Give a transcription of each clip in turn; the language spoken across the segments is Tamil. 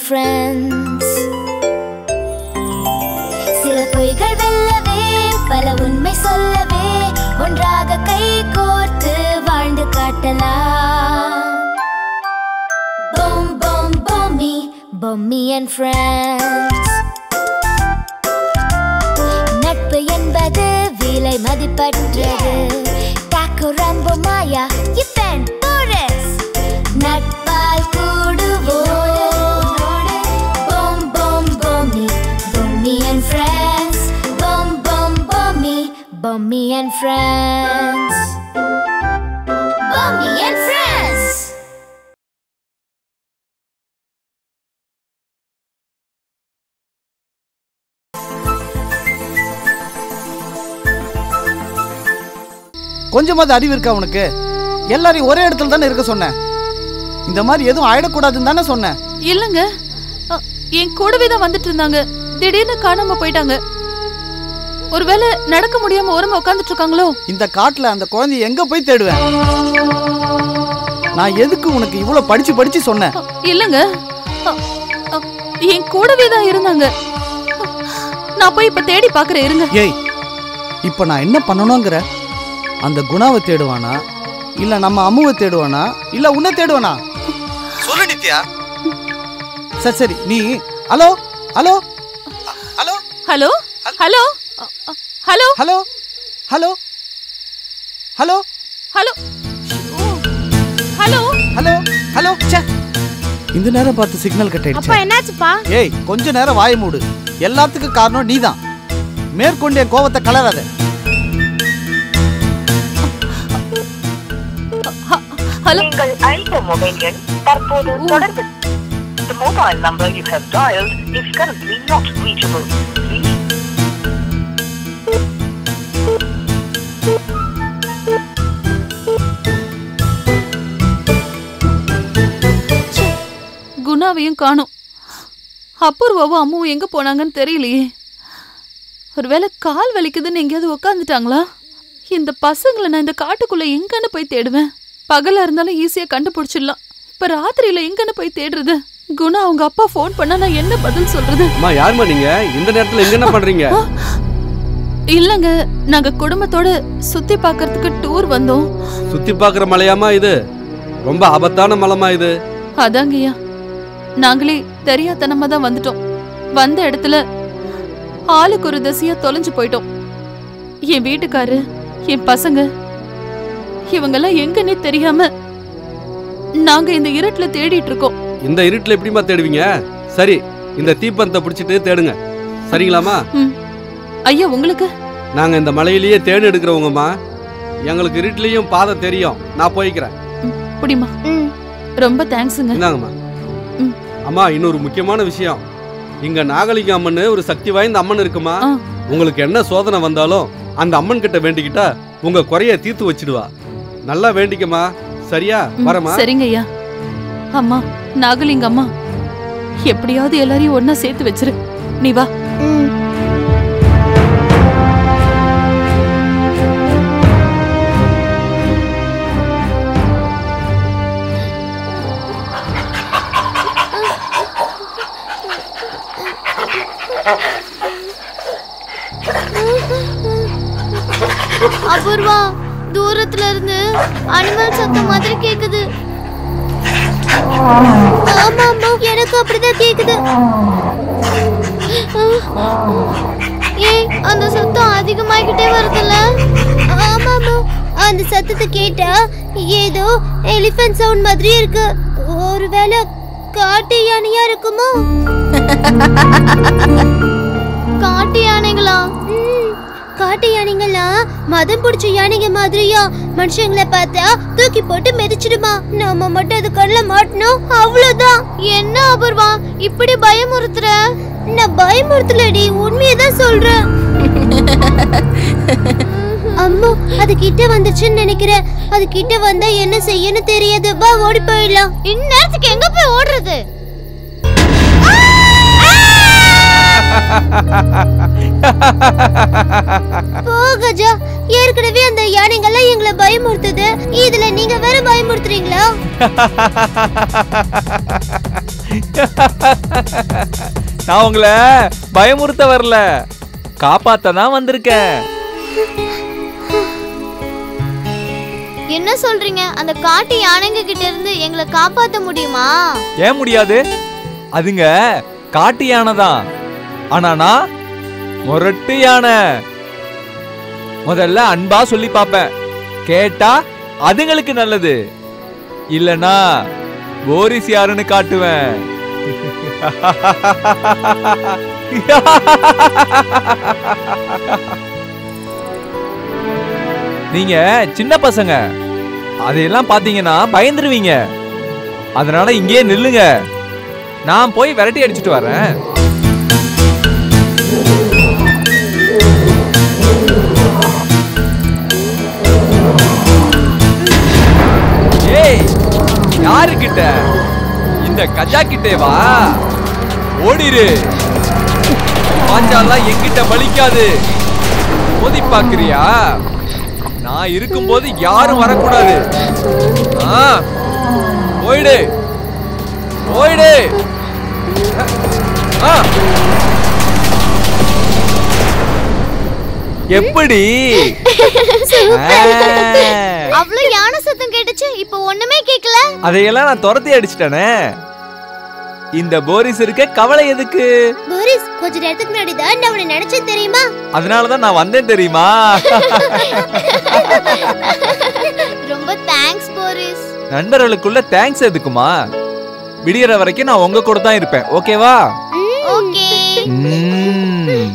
friends சில பொய்கள் வெல்லவே பல உண்மை சொல்லவே ஒன்றாக கை கோர்த்து வாழ்ந்து காட்டலாம் Boom, boom, bommy, bommy and friends. நட்பு என்பது விலை மதிப்பற்றது டாக்கோ ரம்போ மாயா இப்பன் போரஸ் நட்பால் கூடுவோம் பொம் பொம் பொம்மி பொம்மி அண்ட் ஃப்ரெண்ட்ஸ் பொம் பொம் Bommi Bommi and friends Bommi and friends கொஞ்சமாவது அறிவு இருக்கா உனக்கு எல்லாரையும் ஒரே இடத்துல தானே இருக்க சொன்னேன் இந்த மாதிரி எதுவும் ஆயிடக்கூடாதுன்னு தானே சொன்னேன் இல்லங்க அ, என் கூடவே தான் வந்துட்டு இருந்தாங்க திடீர்னு காணாம போயிட்டாங்க ஒருவேளை நடக்க முடியாம ஓரமா உட்காந்துட்டு இருக்காங்களோ இந்த காட்டுல அந்த குழந்தைய எங்க போய் தேடுவேன் நான் எதுக்கு உனக்கு இவ்வளவு படிச்சு படிச்சு சொன்னேன் அ, இல்லங்க அ, அ, என் கூடவே தான் இருந்தாங்க அ, நான் போய் இப்ப தேடி பாக்குறேன் இருங்க ஏய் இப்ப நான் என்ன பண்ணணுங்கிற அந்த குணாவை தேடுவானா இல்ல நம்ம அம்முவை தேடுவானா இல்ல உன்னை தேடுவானா சொல்லு நித்யா சரி சரி நீ hello hello hello hello hello அ, அ, hello hello hello hello hello ஓ, ஹலோ ஹலோ ஹலோ ச்சே இந்த நேரம் பார்த்து சிக்னல் கட் ஆயிடுச்சு அப்பா என்னாச்சுப்பா ஏய் கொஞ்ச நேரம் வாய மூடு எல்லாத்துக்கும் காரணம் நீதான் மேற்கொண்டு என் கோவத்தை கலராத ஹலோ நீங்கள் அழைத்த மொபைல் எண் தற்போது தொடர்பு The mobile number you have dialed is currently not reachable. Please குணாவையும் காணோம் அபூர்வாவும் அம்மாவும் எங்க போனாங்கன்னு தெரியலையே ஒருவேளை கால் வலிக்குதுன்னு எங்கேயாவது உக்காந்துட்டாங்களா இந்த பசங்களை நான் இந்த காட்டுக்குள்ள எங்கன்னு போய் தேடுவேன் பகலா இருந்தாலும் ஈஸியா கண்டுபிடிச்சிடலாம் இப்ப ராத்திரியில எங்கன்னு போய் தேடுறது குணா அவங்க அப்பா ஃபோன் பண்ணா நான் என்ன பதில் சொல்றது அம்மா யாரும்மா நீங்க இந்த நேரத்துல எங்க என்ன பண்றீங்க இல்லங்க நாங்க குடும்பத்தோட சுத்தி பார்க்கறதுக்கு டூர் வந்தோம் சுத்தி பாக்குற மலையாமா இது ரொம்ப ஆபத்தான மலைமா இது அதாங்கய்யா நாங்களே தெரியாதனமா தான் வந்துட்டோம் வந்த இடத்துல ஆளுக்கு ஒரு திசையா தொலைஞ்சு போயிட்டோம் என் வீட்டுக்காரு என் பசங்க இவங்கெல்லாம் எங்கன்னே தெரியாம நாங்க இந்த இருட்டுல தேடிட்டு இருக்கோம் இந்த இருட்டுல எப்படிம்மா தேடுவீங்க சரி இந்த தீப்பந்தத்தை பிடிச்சிட்டு தேடுங்க சரிங்களாம்மா ஐயா உங்களுக்கு நாங்க இந்த மலையிலேயே தேடு எடுக்கிறவங்கம்மா எங்களுக்கு இருட்டுலயும் பாதை தெரியும் நான் போய்க்கிறேன் புடிமா ரொம்ப தேங்க்ஸுங்க இந்தாங்கம்மா ம். அம்மா இன்னொரு முக்கியமான விஷயம் இங்க நாகலிங்க அம்மன் ஒரு சக்தி வாய்ந்த அம்மன் இருக்குமா ஆ. உங்களுக்கு என்ன சோதனை வந்தாலும் அந்த அம்மன் கிட்ட வேண்டிக்கிட்டா உங்க குறைய தீர்த்து வச்சிடுவா நல்லா வேண்டிக்கம்மா சரியா ம், வரமா சரிங்க ஐயா அம்மா நாகலிங்க அம்மா எப்படியாவது எல்லாரையும் ஒண்ணா சேர்த்து வச்சிரு நீ வா அபூர்வா தூரத்துல இருந்து அனிமல் சத்தம் மாதிரி கேக்குது ஆமா ஆமா எனக்கு அப்படிதான் கேக்குது ஏய் அந்த சத்தம் அதிகமாகிட்டே வருதுல்ல ஆமாமா அந்த சத்தத்தை கேட்டா ஏதோ எலிஃபென்ட் சவுண்ட் மாதிரி இருக்கு ஒருவேளை காட்டு யானையா இருக்குமோ காட்டு யானைகளா ம், காட்டு யானைங்களா மதம் பிடிச்ச யானைங்க மாதிரியா மனுஷங்களை பார்த்தா தூக்கி போட்டு மிதிச்சிடுமா நாம மட்டும் அது கண்ணில் மாட்டணும் அவ்வளவுதான் என்ன அபூர்வா இப்படி பயமுறுத்துற நான் பயமுறுத்தலடி உண்மையை தான் சொல்றேன் அம்மா அது கிட்ட வந்துச்சுன்னு நினைக்கிறேன் அது கிட்ட வந்தா என்ன செய்யணும் தெரியாது வா ஓடி போயிடலாம் இந்நேரத்துக்கு எங்க போய் ஓடுறது போ கஜா ஏற்கனவே அந்த யானைங்கெல்லாம் எங்களை பயமுறுத்துது இதுல நீங்க வேற பயமுறுத்துறீங்களா நான் உங்களை பயமுறுத்த வரல காப்பாத்த தான் வந்திருக்கேன் என்ன சொல்றீங்க அந்த காட்டு யானைங்க கிட்ட இருந்து எங்களை காப்பாத்த முடியுமா ஏன் முடியாது அதுங்க காட்டு யானை தான் ஆனா நான் முரட்டு யானை முதல்ல அன்பா சொல்லி பார்ப்பேன் கேட்டா அதுங்களுக்கு நல்லது இல்லனா போரிஸ் யாருன்னு காட்டுவேன் நீங்க சின்ன பசங்க அதையெல்லாம் பாத்தீங்கன்னா பயந்துருவீங்க அதனால இங்கேயே நில்லுங்க நான் போய் விரட்டி அடிச்சிட்டு வரேன் ஏய் யாரு கிட்ட இந்த கஜா கிட்டே வா ஓடிரு பாஞ்சாலாம் என்கிட்ட வலிக்காது மோதி பாக்குறியா நான் இருக்கும்போது யாரும் வரக்கூடாது ஆ போயிடு போயிடு ஆ. எப்படி ஆ. அவ்வளவு யானை சத்தம் கேட்டுச்சு இப்ப ஒண்ணுமே கேட்கல அதையெல்லாம் நான் துரத்தி அடிச்சிட்டேனே இந்த போரிஸ் இருக்க கவலை எதுக்கு போரிஸ் கொஞ்ச நேரத்துக்கு முன்னாடி தான் நான் உன்னை நினைச்சேன் தெரியுமா அதனாலதான் நான் வந்தேன் தெரியுமா ரொம்ப தேங்க்ஸ் போரிஸ் நண்பர்களுக்குள்ள தேங்க்ஸ் எதுக்குமா விடியற வரைக்கும் நான் உங்க கூட தான் இருப்பேன் ஓகேவா ஓகே ம்ம்.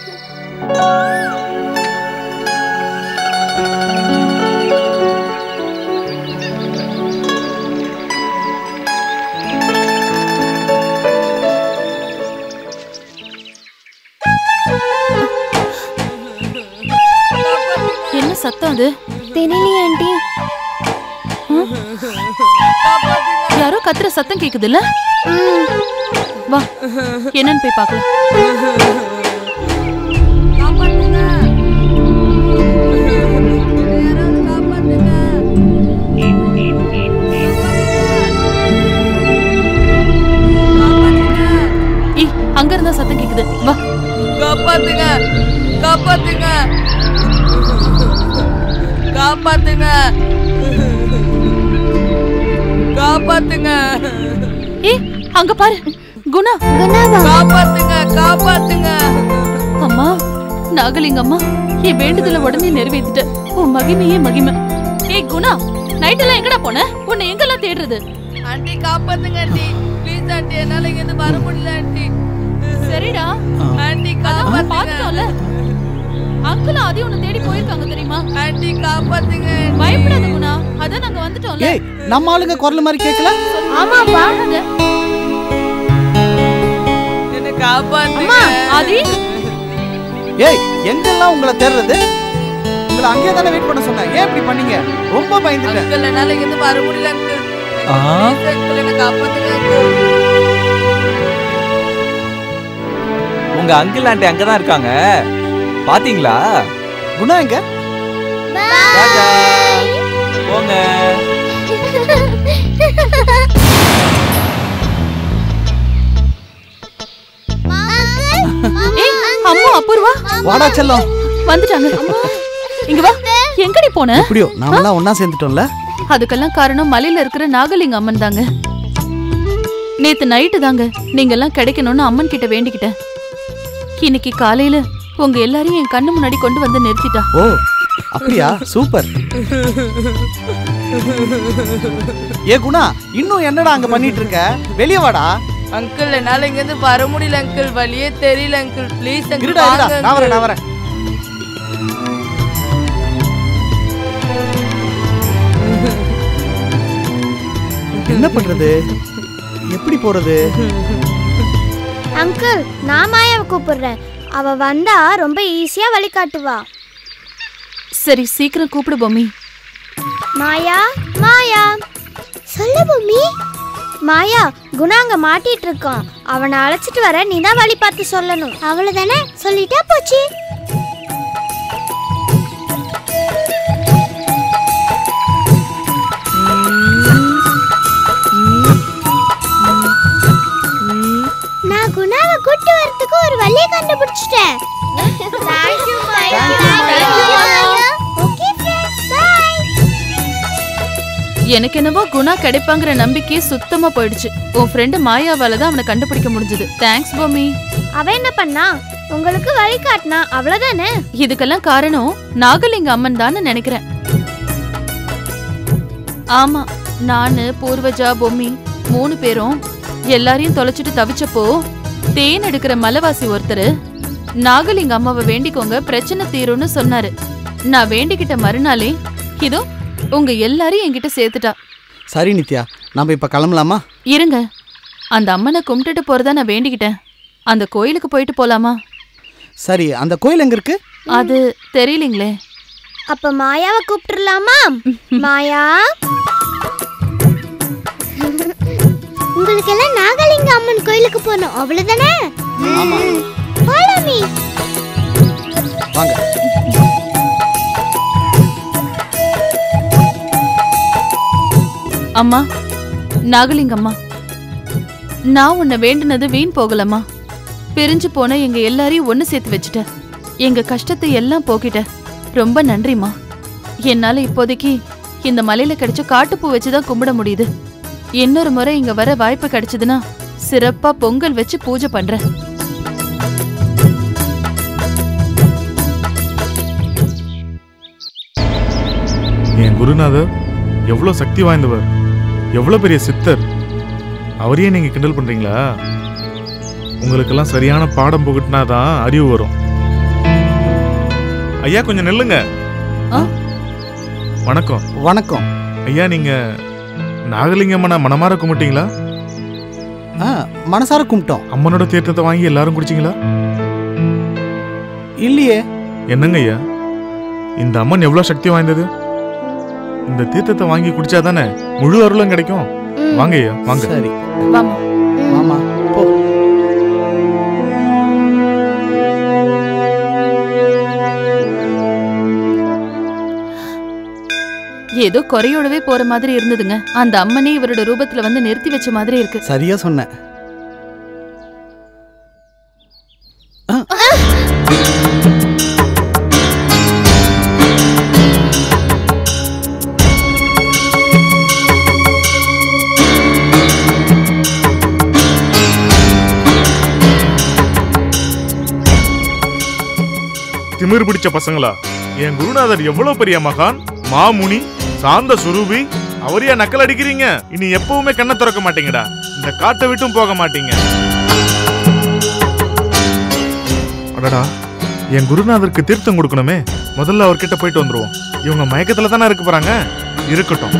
என்ன சத்தம் அது தெரியலையே ஆண்டி யாரோ கத்துற சத்தம் கேக்குதுல்ல வா என்னன்னு போய் பார்க்கலாம் ஏய் அங்க இருந்தா சத்தம் கேக்குது வா காப்பாத்துங்க காப்பாத்துங்க காப்பாத்துங்க காப்பாத்துங்க ஏய் அங்க பாரு குணா காப்பாத்துங்க காப்பாத்துங்க அம்மா நாகலிங்க அம்மா என் வேண்டுதல உடனே நிறைவேத்திட்ட உன் மகிமையே மகிமை ஏய் குணா நைட் எல்லாம் எங்கடா போன உன்னை எங்கெல்லாம் தேடுறது ஆண்டி காப்பாத்துங்க ஆண்டி ப்ளீஸ் ஆண்டி என்னால இங்க இருந்து வர முடியல ஆண்டி சரிடா ஆண்டி அதான் காப்பாத்துங்க பாத்துட்டோம்ல அங்கிள் அதையும் உன்னை தேடி போயிருக்காங்க தெரியுமா ஆண்டி காப்பாத்துங்க ஆண்டி. பயப்படாத குணா அதான் நாங்க வந்துட்டோம்ல ஏய் நம்ம ஆளுங்க குரல் மாதிரி கேட்கல ஆமாப்பா அழாத. என்னை காப்பாத்துங்க ஆதி ஏய் எங்கெல்லாம் உங்களை தேடுறது உங்களை அங்கேயே தானே வெயிட் பண்ண சொன்னேன் ஏன் இப்படி பண்ணீங்க ரொம்ப பயந்துட்டேன் அங்கிள் என்னால இங்க இருந்து வர முடியல அங்கிள் ஆ ப்ளீஸ் அங்கிள் என்னை காப்பாத்துங்க அங்கிள் உங்க அங்கிள் ஆண்டி அங்கதான் இருக்காங்க பாத்தீங்களா குணா எங்க டாடா. போங்க ஏய் அம்மா அபூர்வா வாடா செல்லம் வந்துட்டாங்க இங்க வா எங்கடி போன எப்படியோ நாமெல்லாம் ஒண்ணா சேர்ந்துட்டோம்ல அதுக்கெல்லாம் காரணம் மலையில இருக்கிற நாகலிங்க அம்மன் தாங்க நேத்து நைட்டு தாங்க நீங்க எல்லாம் கிடைக்கணும்னு அம்மன் கிட்ட வேண்டிக்கிட்டேன் இன்னைக்கு காலையில உங்க எல்லாரையும் என் கண்ணு முன்னாடி கொண்டு வந்து நிறுத்திட்டா ஓ அப்படியா சூப்பர் ஏ குணா இன்னும் என்னடா அங்க பண்ணிட்டு இருக்க வெளியே வாடா அங்கிள் என்னால இங்க இருந்து வர முடியல அங்கிள் வழியே தெரியல அங்கிள் ப்ளீஸ் அங்கிள் இருடா இருடா வாங்க நான் வரேன் uncle. நான் வரேன் என்ன பண்றது எப்படி போறது அங்கிள் நான் மாயாவை கூப்பிடுறேன் அவ வந்தா ரொம்ப ஈஸியா வழி காட்டுவா சரி சீக்கிரம் கூப்பிடு பொம்மி மாயா மாயா சொல்லு பூமி மாயா குணா அங்க மாட்டிட்டு இருக்கான் அவனை அழைச்சிட்டு வர நீ தான் வழி பார்த்து சொல்லணும் அவ்வளவுதானே சொல்லிட்டா போச்சு எனக்கு என்னவோ குணா கிடைப்பாங்கிற நம்பிக்கையே சுத்தமா போயிடுச்சு உன் ஃப்ரெண்டு மாயாவால தான் அவனை கண்டுபிடிக்க முடிஞ்சது தேங்க்ஸ் பொம்மி அவ என்ன பண்ணா உங்களுக்கு வழி காட்டினா அவ்வளவுதானே இதுக்கெல்லாம் காரணம் நாகலிங்க அம்மன் தான் நினைக்கிறேன் ஆமா நானு பூர்வஜா பொம்மி மூணு பேரும் எல்லாரையும் தொலைச்சிட்டு தவிச்சப்போ தேன் எடுக்கிற மலைவாசி ஒருத்தர் நாகலிங்க அம்மாவை வேண்டிக்கோங்க பிரச்சனை தீரும்னு சொன்னாரு நான் வேண்டிக்கிட்ட மறுநாளே இதோ உங்க எல்லாரையும் என்கிட்ட சேர்த்துட்டா சரி நித்யா நம்ம இப்போ கிளம்பலாமா இருங்க அந்த அம்மனை கும்பிட்டுட்டு போறதா நான் வேண்டிக்கிட்டேன் அந்த கோயிலுக்கு போயிட்டு போலாமா சரி அந்த கோயில் எங்கே இருக்கு அது தெரியலீங்களே அப்ப மாயாவை கூப்பிட்டுறலாமா மாயா உங்களுக்கு எல்லாம் நாகலிங்க அம்மன் கோயிலுக்கு போகணும் அவ்வளவுதானே ஆமா. Follow me. வாங்க அம்மா நாகலிங்கம்மா நான் உன்னை வேண்டுனது வீண் போகலம்மா பிரிஞ்சு போன எங்க எல்லாரையும் ஒண்ணு சேர்த்து வச்சுட்ட எங்க கஷ்டத்தை எல்லாம் போக்கிட்ட ரொம்ப நன்றிம்மா என்னால இப்போதைக்கு இந்த மலையில கிடைச்ச காட்டுப்பூ வச்சுதான் கும்பிட முடியுது இன்னொரு முறை இங்க வர வாய்ப்பு கிடைச்சதுன்னா சிறப்பா பொங்கல் வச்சு பூஜை பண்றேன் என் குருநாதர் எவ்வளோ சக்தி வாய்ந்தவர் எவ்வளோ பெரிய சித்தர் அவரையே நீங்கள் கிண்டல் பண்ணுறீங்களா உங்களுக்கெல்லாம் சரியான பாடம் புகட்டினா தான் அறிவு வரும் ஐயா கொஞ்சம் நில்லுங்க ஆ? வணக்கம் வணக்கம் ஐயா நீங்கள் நாகலிங்கம்மனை மனமார கும்பிட்டீங்களா ஆ மனசார கும்பிட்டோம் அம்மனோட தீர்த்தத்தை வாங்கி எல்லாரும் குடிச்சிங்களா இல்லையே என்னங்க ஐயா இந்த அம்மன் எவ்வளோ சக்தி வாய்ந்தது இந்த தீர்த்தத்தை வாங்கி குடிச்சா தானே முழு அருளும் கிடைக்கும் வாங்க ஐயா வாங்க சரி வாமா மாமா போ ஏதோ குறையோடவே போற மாதிரி இருந்ததுங்க அந்த அம்மனே இவரோட ரூபத்துல வந்து நிறுத்தி வச்ச மாதிரி இருக்கு சரியா சொன்ன ஆ, திமிர் பிடிச்ச பசங்களா என் குருநாதர் எவ்வளவு பெரிய மகான் மாமுனி சாந்த சுரூபி அவரையா நக்கல் அடிக்கிறீங்க இனி எப்பவுமே கண்ணை திறக்க மாட்டீங்கடா இந்த காட்டை விட்டும் போக மாட்டீங்க அடடா என் குருநாதருக்கு தீர்த்தம் கொடுக்கணுமே முதல்ல அவர்கிட்ட போயிட்டு வந்துருவோம் இவங்க மயக்கத்துல தானே இருக்க போறாங்க இருக்கட்டும்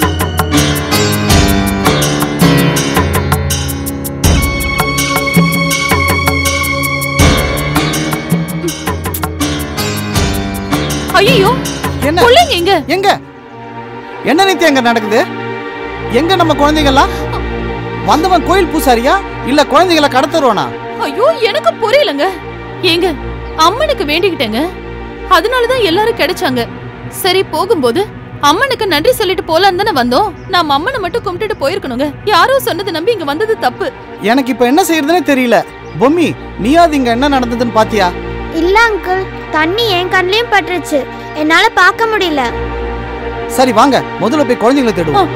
ஐயோ என்ன பிள்ளைங்க எங்க எங்க என்ன நித்தியம் எங்க நடக்குது எங்க நம்ம குழந்தைங்கலாம் வந்தவன் கோயில் பூசாரியா இல்ல குழந்தைகளை கடத்துருவானா ஐயோ எனக்கு புரியலங்க ஏங்க அம்மனுக்கு வேண்டிக்கிட்டேங்க அதனாலதான் எல்லாரும் கிடைச்சாங்க சரி போகும்போது அம்மனுக்கு நன்றி சொல்லிட்டு போலாம் தானே வந்தோம் நாம அம்மனை மட்டும் கும்பிட்டுட்டு போயிருக்கணுங்க யாரோ சொன்னதை நம்பி இங்க வந்தது தப்பு எனக்கு இப்ப என்ன செய்யறதுனே தெரியல பொம்மி நீயாவது இங்க என்ன நடந்ததுன்னு பாத்தியா இல்ல அங்கிள் தண்ணி என் கண்ணிலையும் பட்டுருச்சு என்னால பார்க்க முடியல சரி வாங்க முதல்ல போய் குழந்தைங்களை தேடுவோம்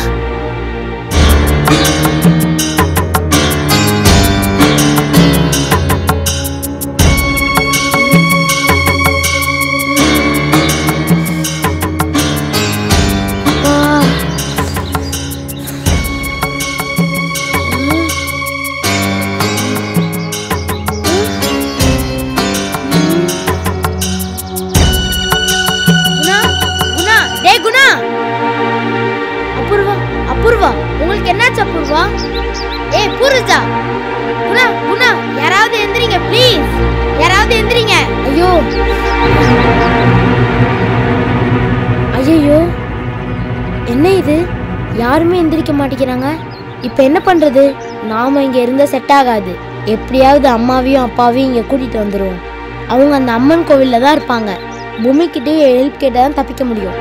குணா குணா டேய் குணா அபூர்வா அபூர்வா உங்களுக்கு என்னாச்சு அபூர்வா ஏய் பூர்வஜா குணா குணா யாராவது எந்திரிங்க ப்ளீஸ் யாராவது எந்திரிங்க ஐயோ ஐயோ என்ன இது யாருமே எந்திரிக்க மாட்டேங்கிறாங்க இப்போ என்ன பண்றது நாம இங்க இருந்த செட் ஆகாது எப்படியாவது அம்மாவையும் அப்பாவையும் இங்க கூட்டிட்டு வந்துருவோம் அவங்க அந்த அம்மன் கோவில்ல தான் இருப்பாங்க பூமிக்கிட்டே ஹெல்ப் கேட்டால் தான் தப்பிக்க முடியும்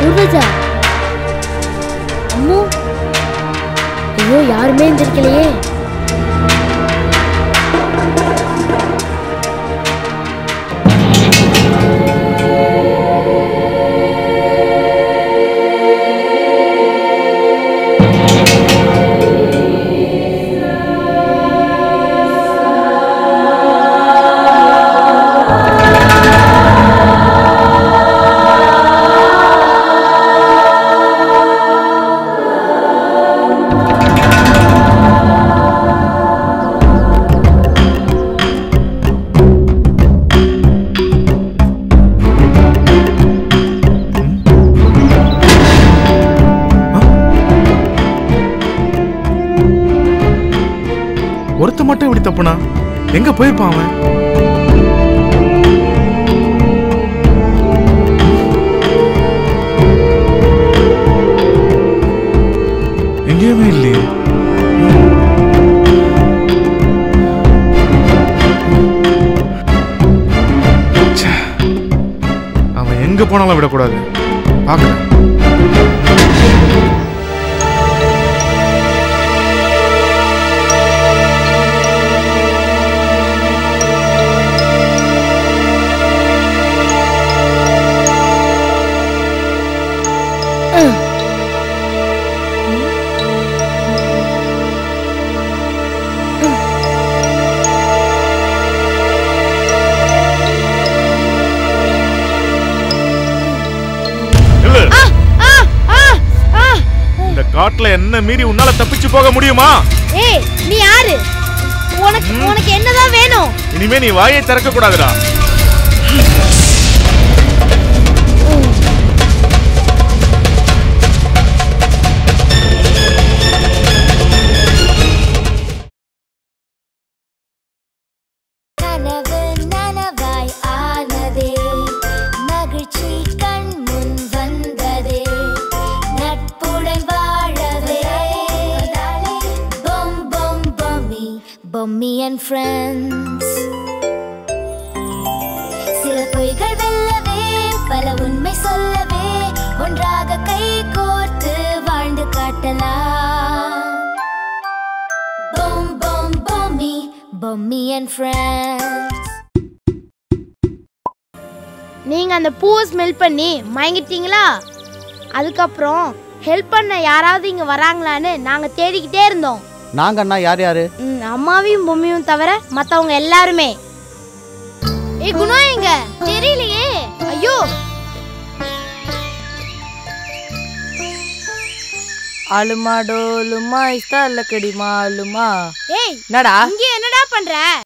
பூர்வஜா அம்மு ஐயோ யாருமே எந்திரிக்கலையே ஒருத்த மட்டும் இப்படி தப்புனா எங்க போயிருப்பான் அவன் எங்கேயுமே இல்லையே ச்சே. அவன் எங்க போனாலும் விடக்கூடாது பார்க்கறேன் இல்ல இந்த காட்டுல என்ன மீறி உன்னால தப்பிச்சு போக முடியுமா ஏய் நீ யாரு உனக்கு உனக்கு என்னதான் வேணும் இனிமே நீ வாயை திறக்க கூடாதுடா கனவு நனவாய் ஆனதே மகிழ்ச்சி கண் முன் வந்ததே நட்புடன் வாழவே பொம் பொம் பொம்மி பொம்மி அண்ட் ஃப்ரெண்ட்ஸ் சில பொய்கள் வெல்லவே பல உண்மை சொல்லவே ஒன்றாக கை கோர்த்து வாழ்ந்து காட்டலாம் பொம் பொம் பொம்மி பொம்மி அண்ட் ஃப்ரெண்ட்ஸ் நீங்க அந்த பூவை ஸ்மெல் பண்ணி மயங்கிட்டீங்களா அதுக்கப்புறம் ஹெல்ப் பண்ண யாராவது இங்க வராங்களான்னு நாங்க தேடிக்கிட்டே இருந்தோம் நாங்க அண்ணா யார் யாரு ம், அம்மாவையும் பொம்மையும் தவிர மத்தவங்க எல்லாருமே ஏ குணா எங்க தெரியலையே ஐயோ ஆளுமா டோலுமா இஸ்தா இல்லக்கடி மாலுமா ஏய் என்னடா இங்க என்னடா பண்ற